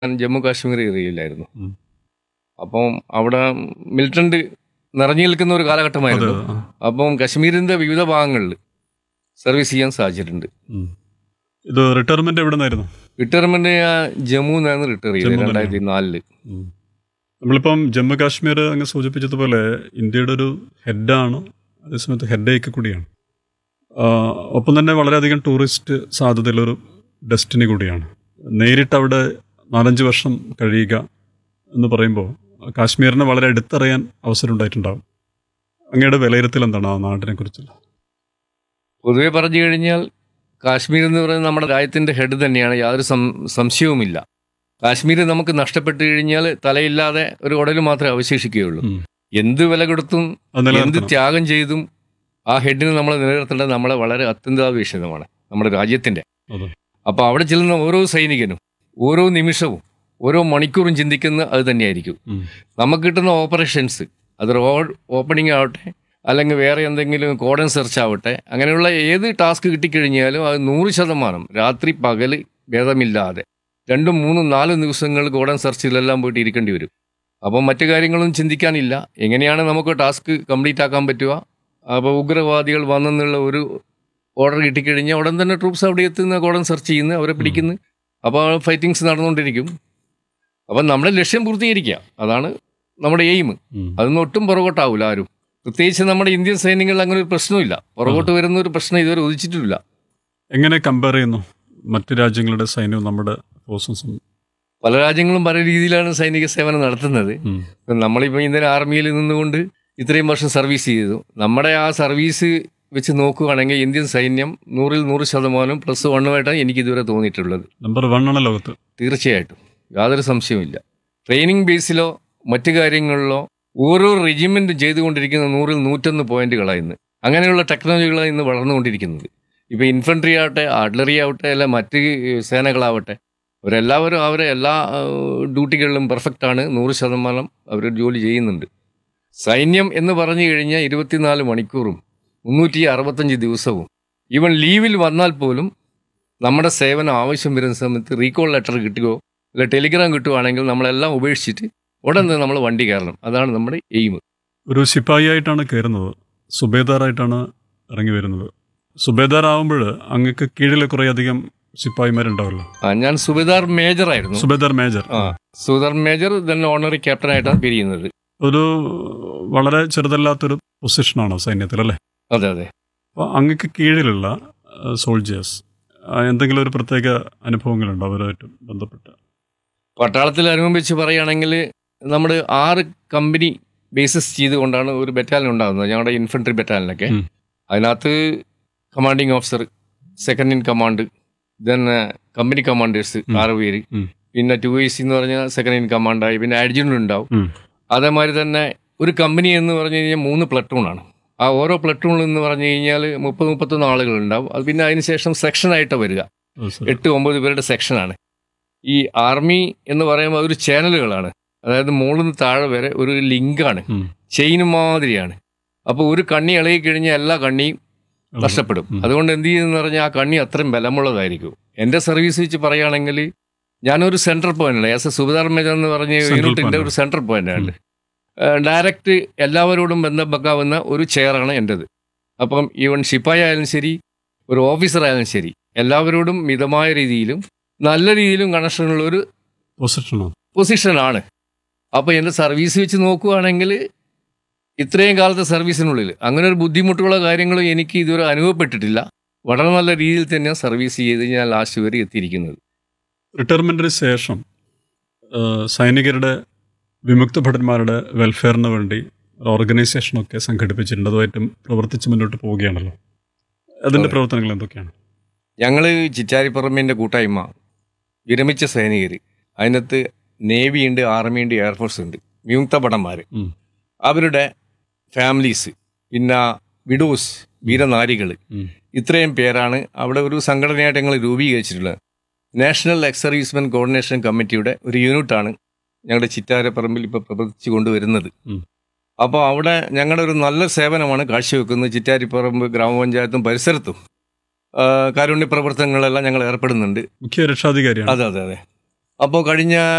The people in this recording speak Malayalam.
ഞാൻ ജമ്മു കാശ്മീർ ഏരിയയിലായിരുന്നു ഉം. അപ്പം അവിടെ മിലിറ്റന്റ് നിറഞ്ഞു നിൽക്കുന്ന ഒരു അതെ കാലഘട്ടമായിരുന്നു ആ. അപ്പം കശ്മീരിന്റെ വിവിധ ഭാഗങ്ങളിൽ സർവീസ് ചെയ്യാൻ സാധിച്ചിട്ടുണ്ട് ഉം. ഇത് റിട്ടയർമെന്റ് എവിടെ നിന്നായിരുന്നു റിട്ടയർമെന്റ് ഞാൻ ജമ്മു നിന്നാണ് റിട്ടയർ ചെയ്തത് ജമ്മു രണ്ടായിരത്തി നാലില് ഉം. നമ്മളിപ്പം ജമ്മു കാശ്മീർ അങ്ങ് സൂചിപ്പിച്ചതുപോലെ ഇന്ത്യയുടെ ഒരു ഹെഡാണ് അതേസമയത്ത് ഹെഡേക്ക് കൂടിയാണ് ആ, ഒപ്പം തന്നെ വളരെയധികം ടൂറിസ്റ്റ് സാധ്യതയുള്ളൊരു ഡെസ്റ്റിനി കൂടിയാണ് നേരിട്ട് അവിടെ നാലഞ്ച് വർഷം കഴിയുക എന്ന് പറയുമ്പോൾ കാശ്മീരിനെ വളരെ അടുത്തറിയാൻ അവസരം ഉണ്ടായിട്ടുണ്ടാവും അങ്ങയുടെ വിലയിരുത്തൽ എന്താണ് ആ നാടിനെ കുറിച്ചുള്ള പൊതുവെ പറഞ്ഞു കഴിഞ്ഞാൽ കാശ്മീർ എന്ന് പറയുന്നത് നമ്മുടെ രാജ്യത്തിന്റെ ഹെഡ് തന്നെയാണ് യാതൊരു സം- സംശയവുമില്ല കാശ്മീർ നമുക്ക് നഷ്ടപ്പെട്ടു കഴിഞ്ഞാൽ തലയില്ലാതെ ഒരു ഉടൽ മാത്രമേ അവശേഷിക്കുകയുള്ളൂ ഉം. എന്ത് വില കൊടുത്തും അത് എന്ത് നിലനിർത്തണം ത്യാഗം ചെയ്തും ആ ഹെഡിനെ നമ്മൾ നിലനിർത്തേണ്ടത് നമ്മളെ വളരെ അത്യന്താപേക്ഷിതമാണ് നമ്മുടെ രാജ്യത്തിന്റെ അതെ. അപ്പൊ അവിടെ ചെല്ലുന്ന ഓരോ സൈനികനും ഓരോ നിമിഷവും ഓരോ മണിക്കൂറും ചിന്തിക്കുന്ന അത് തന്നെയായിരിക്കും ഉം. നമുക്ക് കിട്ടുന്ന ഓപ്പറേഷൻസ് അത് റോഡ് ഓപ്പണിംഗ് ആവട്ടെ അല്ലെങ്കിൽ വേറെ എന്തെങ്കിലും കോഡൻ സെർച്ച് ആവട്ടെ അങ്ങനെയുള്ള ഏത് ടാസ്ക് കിട്ടിക്കഴിഞ്ഞാലും അത് നൂറ് ശതമാനം രാത്രി പകല് ഭേദമില്ലാതെ രണ്ടും മൂന്നും നാലും ദിവസങ്ങൾ കോഡൻ സെർച്ചിലെല്ലാം പോയിട്ട് ഇരിക്കേണ്ടി വരും അപ്പം മറ്റു കാര്യങ്ങളൊന്നും ചിന്തിക്കാനില്ല എങ്ങനെയാണ് നമുക്ക് ടാസ്ക് കംപ്ലീറ്റ് ആക്കാൻ പറ്റുക അപ്പോൾ ഉഗ്രവാദികൾ വന്നെന്നുള്ള ഒരു ഓർഡർ കിട്ടിക്കഴിഞ്ഞാൽ ഉടൻ തന്നെ ട്രൂപ്സ് അവിടെ എത്തുന്ന കോഡൻ സെർച്ച് ചെയ്യുന്നു അവരെ പിടിക്കുന്നു അപ്പോൾ ഫൈറ്റിങ്സ് നടന്നുകൊണ്ടിരിക്കും അപ്പം നമ്മുടെ ലക്ഷ്യം പൂർത്തീകരിക്കുക അതാണ് നമ്മുടെ എയിം ഉം. അതൊന്നും ഒട്ടും പുറകോട്ടാവില്ല ആരും പ്രത്യേകിച്ച് നമ്മുടെ ഇന്ത്യൻ സൈന്യങ്ങളിൽ അങ്ങനെ ഒരു പ്രശ്നമില്ല പുറകോട്ട് വരുന്ന ഒരു പ്രശ്നം ഇതുവരെ ഉദിച്ചിട്ടില്ല എങ്ങനെ കമ്പയർ ചെയ്യുന്നു മറ്റു രാജ്യങ്ങളുടെ സൈന്യവും നമ്മുടെ ഫോഴ്സസും പല രാജ്യങ്ങളും പല രീതിയിലാണ് സൈനിക സേവനം നടത്തുന്നത് ഉം. ഇപ്പം നമ്മളിപ്പോൾ ഇന്ത്യൻ ആർമിയിൽ നിന്നുകൊണ്ട് ഇത്രയും വർഷം സർവീസ് ചെയ്തു നമ്മുടെ ആ സർവീസ് വെച്ച് നോക്കുകയാണെങ്കിൽ ഇന്ത്യൻ സൈന്യം നൂറിൽ നൂറ് ശതമാനം പ്ലസ് വണ്ണുമായിട്ടാണ് എനിക്ക് ഇതുവരെ തോന്നിയിട്ടുള്ളത് നമ്പർ വൺ ആണ് ലോകത്ത് തീർച്ചയായിട്ടും യാതൊരു സംശയവുമില്ല ട്രെയിനിങ് ബേസിലോ മറ്റു കാര്യങ്ങളിലോ ഓരോ റെജിമെൻറ്റും ചെയ്തുകൊണ്ടിരിക്കുന്ന നൂറിൽ നൂറ്റൊന്ന് പോയിന്റുകളാണ് ഇന്ന് അങ്ങനെയുള്ള ടെക്നോളജികളാണ് ഇന്ന് വളർന്നുകൊണ്ടിരിക്കുന്നത് ഇപ്പോൾ ഇൻഫൻട്രി ആവട്ടെ ആർട്ടിലറി ആവട്ടെ അല്ല മറ്റ് സേനകളാവട്ടെ അവരെല്ലാവരും അവരെ എല്ലാ ആ, ഡ്യൂട്ടികളിലും പെർഫെക്റ്റ് ആണ് നൂറ് ശതമാനം അവർ ജോലി ചെയ്യുന്നുണ്ട് സൈന്യം എന്ന് പറഞ്ഞു കഴിഞ്ഞാൽ ഇരുപത്തിനാല് മണിക്കൂറും മുന്നൂറ്റി അറുപത്തഞ്ച് ദിവസവും ഈവൻ ലീവിൽ വന്നാൽ പോലും നമ്മുടെ സേവനം ആവശ്യം വരുന്ന സമയത്ത് റീകോൾ ലെറ്റർ കിട്ടുകയോ അല്ല ടെലിഗ്രാം കിട്ടുവാണെങ്കിൽ നമ്മളെല്ലാം ഉപേക്ഷിച്ചിട്ട് ഉടൻ തന്നെ നമ്മൾ വണ്ടി കയറണം അതാണ് നമ്മുടെ എയിം ഒരു ശിപ്പായി ആയിട്ടാണ് കയറുന്നത് സുബേദാറായിട്ടാണ് ഇറങ്ങി വരുന്നത് സുബേദാർ ആവുമ്പോൾ അങ്ങക്ക് കീഴിൽ കുറേ അധികം ശിപ്പായിമാരുണ്ടാവല്ലോ ഞാൻ സുബേദാർ മേജർ ആയിരുന്നു സുബേദാർ മേജർ ആ സുബേദാർ മേജർ തന്നെ ഓണറി ക്യാപ്റ്റൻ ആയിട്ടാണ് പിരിയുന്നത് ഒരു വളരെ ചെറുതല്ലാത്തൊരു പൊസിഷനാണ് സൈന്യത്തിൽ അല്ലേ അതെ അതെ അപ്പോൾ അങ്ങക്ക് കീഴിലുള്ള സോൾജേഴ്സ് എന്തെങ്കിലും ഒരു പ്രത്യേക അനുഭവങ്ങളുണ്ടോ അവരുമായിട്ട് ബന്ധപ്പെട്ട് പട്ടാളത്തിൽ അനുബന്ധിച്ച് പറയുകയാണെങ്കിൽ നമ്മൾ ആറ് കമ്പനി ബേസിസ് ചെയ്തുകൊണ്ടാണ് ഒരു ബറ്റാലിയൻ ഉണ്ടാകുന്നത് ഞങ്ങളുടെ ഇൻഫൻട്രി ബറ്റാലിയനൊക്കെ ഉം. അതിനകത്ത് commanding officer second in command then company commanders ഉം. ആറ് പേര് ഉം. പിന്നെ ടു ഐ സി എന്ന് പറഞ്ഞാൽ സെക്കൻഡ് ഇൻ കമാൻഡായി പിന്നെ അഡ്ജുനൻ്റ് ഉണ്ടാവും ഉം. അതേമാതിരി തന്നെ ഒരു കമ്പനി എന്ന് പറഞ്ഞു കഴിഞ്ഞാൽ മൂന്ന് പ്ലട്ടൂണാണ് ആ ഓരോ പ്ലട്ടൂണിൽ എന്ന് പറഞ്ഞു കഴിഞ്ഞാൽ മുപ്പത് മുപ്പത്തൊന്ന് ആളുകളുണ്ടാവും അത് പിന്നെ അതിനുശേഷം സെക്ഷനായിട്ട് വരിക അത് ശരി. എട്ട് ഒമ്പത് പേരുടെ സെക്ഷനാണ് ഈ ആർമി എന്ന് പറയുമ്പോൾ അതൊരു ചാനലുകളാണ് അതായത് മുകളിൽ നിന്ന് താഴെ വരെ ഒരു ലിങ്കാണ് ഉം. ചെയിൻ മാതിരിയാണ് അപ്പോൾ ഒരു കണ്ണി ഇളകി കഴിഞ്ഞാൽ എല്ലാ കണ്ണിയും നഷ്ടപ്പെടും ഉം. അതുകൊണ്ട് എന്ത് ചെയ്യുമെന്ന് പറഞ്ഞാൽ ആ കണ്ണി അത്രയും ബലമുള്ളതായിരിക്കും എൻ്റെ സർവീസ് വെച്ച് പറയുകയാണെങ്കിൽ ഞാനൊരു central point as a subedar major എന്ന് പറഞ്ഞ Central യൂണിറ്റിൻ്റെ point ഒരു സെൻട്രൽ പോയിന്റ് ആണ് ഡയറക്റ്റ് എല്ലാവരോടും ബന്ധപ്പെടാവുന്ന ഒരു ചെയറാണ് എൻ്റെത് അപ്പം ഈവൻ ശിപ്പായി ആയാലും ശരി ഒരു ഓഫീസർ ആയാലും ശരി എല്ലാവരോടും മിതമായ രീതിയിലും നല്ല രീതിയിലും കണക്ഷനുള്ള ഒരു പൊസിഷനാണ് പൊസിഷനാണ് അപ്പോൾ എൻ്റെ സർവീസ് വെച്ച് നോക്കുകയാണെങ്കിൽ ഇത്രയും കാലത്തെ സർവീസിനുള്ളിൽ അങ്ങനെ ഒരു ബുദ്ധിമുട്ടുള്ള കാര്യങ്ങളും എനിക്ക് ഇതുവരെ അനുഭവപ്പെട്ടിട്ടില്ല വളരെ നല്ല രീതിയിൽ തന്നെ സർവീസ് ചെയ്ത് ഞാൻ ലാസ്റ്റ് വരെ എത്തിയിരിക്കുന്നത് റിട്ടയർമെന്റിന് ശേഷം ആ, സൈനികരുടെ വിമുക്ത ഭടന്മാരുടെ വെൽഫെയറിന് വേണ്ടി ഒരു ഓർഗനൈസേഷനൊക്കെ സംഘടിപ്പിച്ചിട്ടുണ്ട് അതുമായിട്ടും പ്രവർത്തിച്ച് മുന്നോട്ട് പോവുകയാണല്ലോ അതിന്റെ അതെ. പ്രവർത്തനങ്ങൾ എന്തൊക്കെയാണ് ഞങ്ങൾ ചിറ്റാരിപ്പറമ്പിൻ്റെ കൂട്ടായ്മ വിരമിച്ച സൈനികർ അതിനകത്ത് നേവി ഉണ്ട് ആർമി ഉണ്ട് എയർഫോഴ്സ് ഉണ്ട് വിമുക്ത ഭടന്മാർ ഉം. അവരുടെ ഫാമിലീസ് പിന്നെ വിഡോസ് വീരനാരികൾ ഉം. ഇത്രയും പേരാണ് അവിടെ ഒരു സംഘടനയായിട്ട് ഞങ്ങൾ രൂപീകരിച്ചിട്ടുള്ളത് നാഷണൽ എക്സ് സർവീസ്മെൻ കോർഡിനേഷൻ കമ്മിറ്റിയുടെ ഒരു യൂണിറ്റാണ് ഞങ്ങളുടെ ചിറ്റാരപ്പറമ്പിൽ ഇപ്പോൾ പ്രവർത്തിച്ചു കൊണ്ടുവരുന്നത് ഉം. അപ്പോൾ അവിടെ ഞങ്ങളുടെ ഒരു നല്ല സേവനമാണ് കാഴ്ചവെക്കുന്നത് ചിറ്റാരിപ്പറമ്പ് ഗ്രാമപഞ്ചായത്തും പരിസരത്തും ആ, കാരുണ്യ പ്രവർത്തനങ്ങളെല്ലാം ഞങ്ങൾ ഏർപ്പെടുന്നുണ്ട് മുഖ്യ രക്ഷാധികാരിയാണ് അതെ അതെ അതെ അപ്പോൾ കഴിഞ്ഞ